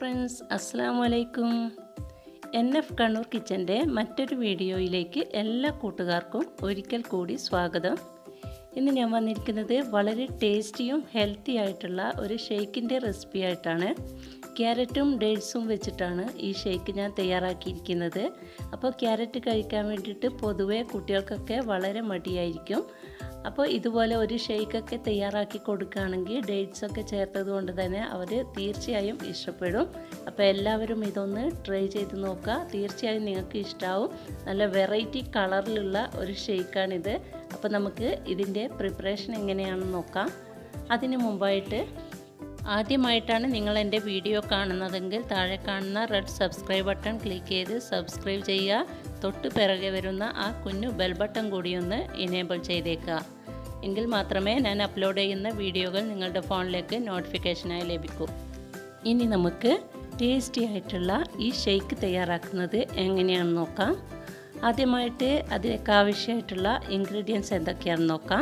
friends അസ്സാം വലൈക്കും N F Kannur കിച്ചൻ്റെ മറ്റൊരു വീഡിയോയിലേക്ക് എല്ലാ കൂട്ടുകാർക്കും ഒരിക്കൽ കൂടി സ്വാഗതം ഇന്ന് ഞാൻ വന്നിരിക്കുന്നത് വളരെ ടേസ്റ്റിയും ഹെൽത്തി ആയിട്ടുള്ള ഒരു ഷേക്കിൻ്റെ റെസിപ്പി ആയിട്ടാണ് ക്യാരറ്റും ഡേറ്റ്സും വെച്ചിട്ടാണ് ഈ ഷേക്ക് ഞാൻ തയ്യാറാക്കിയിരിക്കുന്നത് അപ്പോൾ ക്യാരറ്റ് കഴിക്കാൻ വേണ്ടിയിട്ട് പൊതുവേ കുട്ടികൾക്കൊക്കെ വളരെ മടിയായിരിക്കും അപ്പോൾ ഇതുപോലെ ഒരു ഷേക്കൊക്കെ തയ്യാറാക്കി കൊടുക്കുകയാണെങ്കിൽ ഡേറ്റ്സ് ഒക്കെ ചേർത്തത് കൊണ്ട് തന്നെ അവർ തീർച്ചയായും ഇഷ്ടപ്പെടും അപ്പോൾ എല്ലാവരും ഇതൊന്ന് ട്രൈ ചെയ്ത് നോക്കുക തീർച്ചയായും നിങ്ങൾക്ക് ഇഷ്ടമാവും നല്ല വെറൈറ്റി കളറിലുള്ള ഒരു ഷേക്കാണിത് അപ്പോൾ നമുക്ക് ഇതിൻ്റെ പ്രിപ്പറേഷൻ എങ്ങനെയാണെന്ന് നോക്കാം അതിന് മുമ്പായിട്ട് ആദ്യമായിട്ടാണ് നിങ്ങൾ എൻ്റെ വീഡിയോ കാണുന്നതെങ്കിൽ താഴെ കാണുന്ന റെഡ് സബ്സ്ക്രൈബ് ബട്ടൺ ക്ലിക്ക് ചെയ്ത് സബ്സ്ക്രൈബ് ചെയ്യുക തൊട്ട് പിറകെ വരുന്ന ആ കുഞ്ഞു ബെൽ ബട്ടൺ കൂടി ഒന്ന് ഇനേബിൾ ചെയ്തേക്കുക എങ്കിൽ മാത്രമേ ഞാൻ അപ്ലോഡ് ചെയ്യുന്ന വീഡിയോകൾ നിങ്ങളുടെ ഫോണിലേക്ക് നോട്ടിഫിക്കേഷനായി ലഭിക്കൂ ഇനി നമുക്ക് ടേസ്റ്റി ആയിട്ടുള്ള ഈ ഷേക്ക് തയ്യാറാക്കുന്നത് എങ്ങനെയാണെന്ന് നോക്കാം ആദ്യമായിട്ട് അതിലേക്ക് ആവശ്യമായിട്ടുള്ള ഇൻഗ്രീഡിയൻസ് എന്തൊക്കെയാണെന്ന് നോക്കാം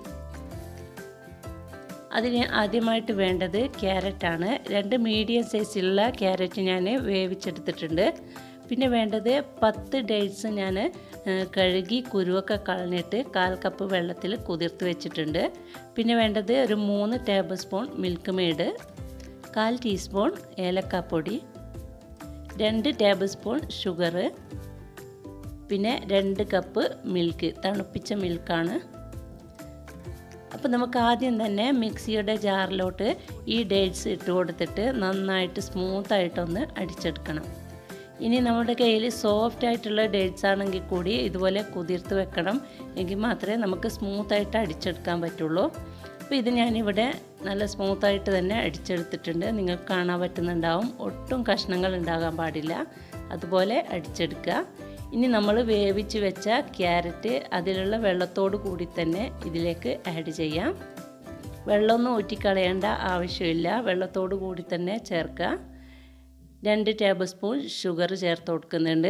അതിന് ആദ്യമായിട്ട് വേണ്ടത് ക്യാരറ്റാണ് രണ്ട് മീഡിയം സൈസിലുള്ള ക്യാരറ്റ് ഞാൻ വേവിച്ചെടുത്തിട്ടുണ്ട് പിന്നെ വേണ്ടത് പത്ത് ഡേറ്റ്സ് ഞാൻ കഴുകി കുരുവൊക്കെ കളഞ്ഞിട്ട് കാൽ കപ്പ് വെള്ളത്തിൽ കുതിർത്ത് വെച്ചിട്ടുണ്ട് പിന്നെ വേണ്ടത് ഒരു മൂന്ന് ടേബിൾ സ്പൂൺ മിൽക്ക് മെയ്ഡ് കാൽ ടീസ്പൂൺ ഏലക്കാപ്പൊടി രണ്ട് ടേബിൾ സ്പൂൺ ഷുഗർ പിന്നെ രണ്ട് കപ്പ് മിൽക്ക് തണുപ്പിച്ച മിൽക്കാണ് അപ്പോൾ നമുക്ക് ആദ്യം തന്നെ മിക്സിയുടെ ജാറിലോട്ട് ഈ ഡേറ്റ്സ് ഇട്ട് കൊടുത്തിട്ട് നന്നായിട്ട് സ്മൂത്തായിട്ടൊന്ന് അടിച്ചെടുക്കണം ഇനി നമ്മുടെ കയ്യിൽ സോഫ്റ്റ് ആയിട്ടുള്ള ഡേറ്റ്സ് ആണെങ്കിൽ കൂടി ഇതുപോലെ കുതിർത്ത് വെക്കണം എങ്കിൽ മാത്രമേ നമുക്ക് സ്മൂത്തായിട്ട് അടിച്ചെടുക്കാൻ പറ്റുള്ളൂ അപ്പോൾ ഇത് ഞാനിവിടെ നല്ല സ്മൂത്തായിട്ട് തന്നെ അടിച്ചെടുത്തിട്ടുണ്ട് നിങ്ങൾക്ക് കാണാൻ പറ്റുന്നുണ്ടാവും ഒട്ടും കഷ്ണങ്ങൾ ഉണ്ടാകാൻ പാടില്ല അതുപോലെ അടിച്ചെടുക്കുക ഇനി നമ്മൾ വേവിച്ച് വെച്ച ക്യാരറ്റ് അതിലുള്ള വെള്ളത്തോട് കൂടി തന്നെ ഇതിലേക്ക് ആഡ് ചെയ്യാം വെള്ളമൊന്നും ഊറ്റിക്കളയേണ്ട ആവശ്യമില്ല വെള്ളത്തോട് കൂടി തന്നെ ചേർക്കുക രണ്ട് ടേബിൾ സ്പൂൺ ഷുഗർ ചേർത്ത് കൊടുക്കുന്നുണ്ട്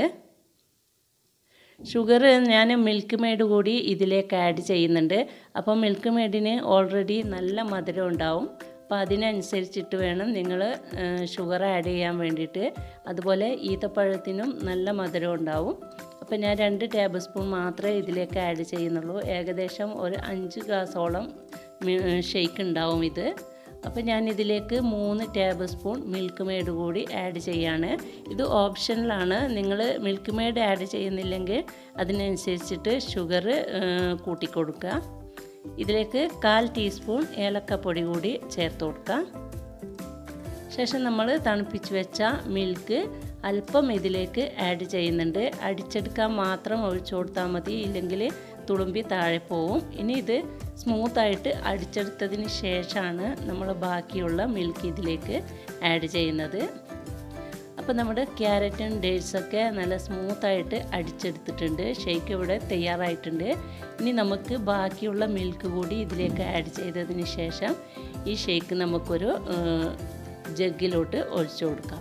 ഷുഗർ ഞാൻ മിൽക്ക് മെയ്ഡ് കൂടി ഇതിലേക്ക് ആഡ് ചെയ്യുന്നുണ്ട് അപ്പോൾ മിൽക്ക് മെയ്ഡിന് ഓൾറെഡി നല്ല മധുരം ഉണ്ടാവും അപ്പോൾ അതിനനുസരിച്ചിട്ട് വേണം നിങ്ങൾ ഷുഗർ ആഡ് ചെയ്യാൻ വേണ്ടിയിട്ട് അതുപോലെ ഈത്തപ്പഴത്തിനും നല്ല മധുരം ഉണ്ടാവും അപ്പോൾ ഞാൻ രണ്ട് ടേബിൾ സ്പൂൺ മാത്രമേ ഇതിലേക്ക് ആഡ് ചെയ്യുന്നുള്ളൂ ഏകദേശം ഒരു അഞ്ച് ഗ്ലാസോളം ഷെയ്ക്ക് ഉണ്ടാവും ഇത് അപ്പോൾ ഞാൻ ഇതിലേക്ക് മൂന്ന് ടേബിൾ സ്പൂൺ മിൽക്ക് മെയ്ഡ് കൂടി ആഡ് ചെയ്യാണ് ഇത് ഓപ്ഷനിലാണ് നിങ്ങൾ മിൽക്ക് മെയ്ഡ് ആഡ് ചെയ്യുന്നില്ലെങ്കിൽ അതിനനുസരിച്ചിട്ട് ഷുഗർ കൂട്ടിക്കൊടുക്കുക ഇതിലേക്ക് കാൽ ടീസ്പൂൺ ഏലക്കപ്പൊടി കൂടി ചേർത്ത് കൊടുക്കാം ശേഷം നമ്മൾ തണുപ്പിച്ച് വെച്ച മിൽക്ക് അല്പം ഇതിലേക്ക് ആഡ് ചെയ്യുന്നുണ്ട് അടിച്ചെടുക്കാൻ മാത്രം ഒഴിച്ചു കൊടുത്താൽ മതി ഇല്ലെങ്കിൽ തുളുമ്പി താഴെ പോവും ഇനി ഇത് സ്മൂത്തായിട്ട് അടിച്ചെടുത്തതിന് ശേഷമാണ് നമ്മൾ ബാക്കിയുള്ള മിൽക്ക് ഇതിലേക്ക് ആഡ് ചെയ്യുന്നത് അപ്പോൾ നമ്മുടെ ക്യാരറ്റും ഡേറ്റ്സൊക്കെ നല്ല സ്മൂത്തായിട്ട് അടിച്ചെടുത്തിട്ടുണ്ട് ഷേക്ക് ഇവിടെ തയ്യാറായിട്ടുണ്ട് ഇനി നമുക്ക് ബാക്കിയുള്ള മിൽക്ക് കൂടി ഇതിലേക്ക് ആഡ് ചെയ്തതിന് ശേഷം ഈ ഷേക്ക് നമുക്കൊരു ജഗ്ഗിലോട്ട് ഒഴിച്ചു കൊടുക്കാം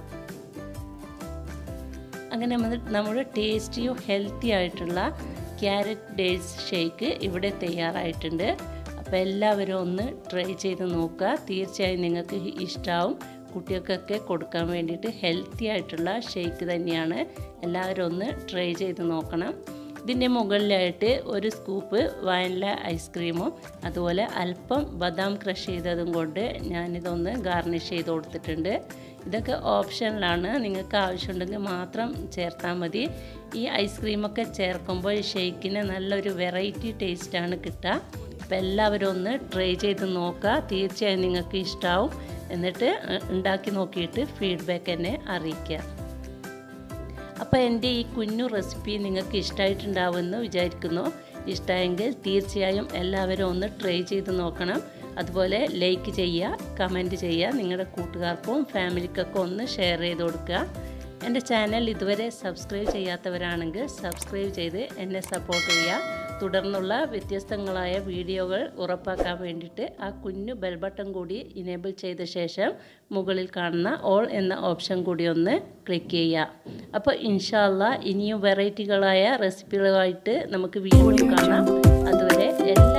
അങ്ങനെ നമ്മൾ നമ്മുടെ ടേസ്റ്റിയും ഹെൽത്തി ആയിട്ടുള്ള ക്യാരറ്റ് ഡേറ്റ്സ് ഷേക്ക് ഇവിടെ തയ്യാറായിട്ടുണ്ട് അപ്പോൾ എല്ലാവരും ഒന്ന് ട്രൈ ചെയ്ത് നോക്കുക തീർച്ചയായും നിങ്ങൾക്ക് ഇഷ്ടമാവും കുട്ടികൾക്കൊക്കെ കൊടുക്കാൻ വേണ്ടിയിട്ട് ഹെൽത്തി ആയിട്ടുള്ള ഷേക്ക് തന്നെയാണ് എല്ലാവരും ഒന്ന് ട്രൈ ചെയ്ത് നോക്കണം ഇതിൻ്റെ മുകളിലായിട്ട് ഒരു സ്കൂപ്പ് വാനില ഐസ്ക്രീമും അതുപോലെ അല്പം ബദാം ക്രഷ് ചെയ്തതും കൊണ്ട് ഞാനിതൊന്ന് ഗാർണിഷ് ചെയ്ത് കൊടുത്തിട്ടുണ്ട് ഇതൊക്കെ ഓപ്ഷനിലാണ് നിങ്ങൾക്ക് ആവശ്യമുണ്ടെങ്കിൽ മാത്രം ചേർത്താൽ മതി ഈ ഐസ്ക്രീമൊക്കെ ചേർക്കുമ്പോൾ ഷേക്കിന് നല്ലൊരു വെറൈറ്റി ടേസ്റ്റാണ് കിട്ടുക അപ്പോൾ എല്ലാവരും ഒന്ന് ട്രൈ ചെയ്ത് നോക്കുക തീർച്ചയായും നിങ്ങൾക്ക് ഇഷ്ടമാവും എന്നിട്ട് ഉണ്ടാക്കി നോക്കിയിട്ട് ഫീഡ്ബാക്ക് എന്നെ അറിയിക്കുക അപ്പോൾ എൻ്റെ ഈ കുഞ്ഞു റെസിപ്പി നിങ്ങൾക്ക് ഇഷ്ടമായിട്ടുണ്ടാവുമെന്ന് വിചാരിക്കുന്നു ഇഷ്ടമായെങ്കിൽ തീർച്ചയായും എല്ലാവരും ഒന്ന് ട്രൈ ചെയ്ത് നോക്കണം അതുപോലെ ലൈക്ക് ചെയ്യുക കമൻറ്റ് ചെയ്യുക നിങ്ങളുടെ കൂട്ടുകാർക്കും ഫാമിലിക്കൊക്കെ ഒന്ന് ഷെയർ ചെയ്ത് കൊടുക്കുക എൻ്റെ ചാനൽ ഇതുവരെ സബ്സ്ക്രൈബ് ചെയ്യാത്തവരാണെങ്കിൽ സബ്സ്ക്രൈബ് ചെയ്ത് എന്നെ സപ്പോർട്ട് ചെയ്യുക തുടർന്നുള്ള വ്യത്യസ്തങ്ങളായ വീഡിയോകൾ ഉറപ്പാക്കാൻ വേണ്ടിയിട്ട് ആ കുഞ്ഞു ബെൽ ബട്ടൺ കൂടി ഇനേബിൾ ചെയ്ത ശേഷം മുകളിൽ കാണുന്ന ഓൾ എന്ന ഓപ്ഷൻ കൂടി ഒന്ന് ക്ലിക്ക് ചെയ്യുക അപ്പോൾ ഇൻഷാല്ല ഇനിയും വെറൈറ്റികളായ റെസിപ്പികളുമായിട്ട് നമുക്ക് വീണ്ടും കാണാം അതുവരെ എല്ലാ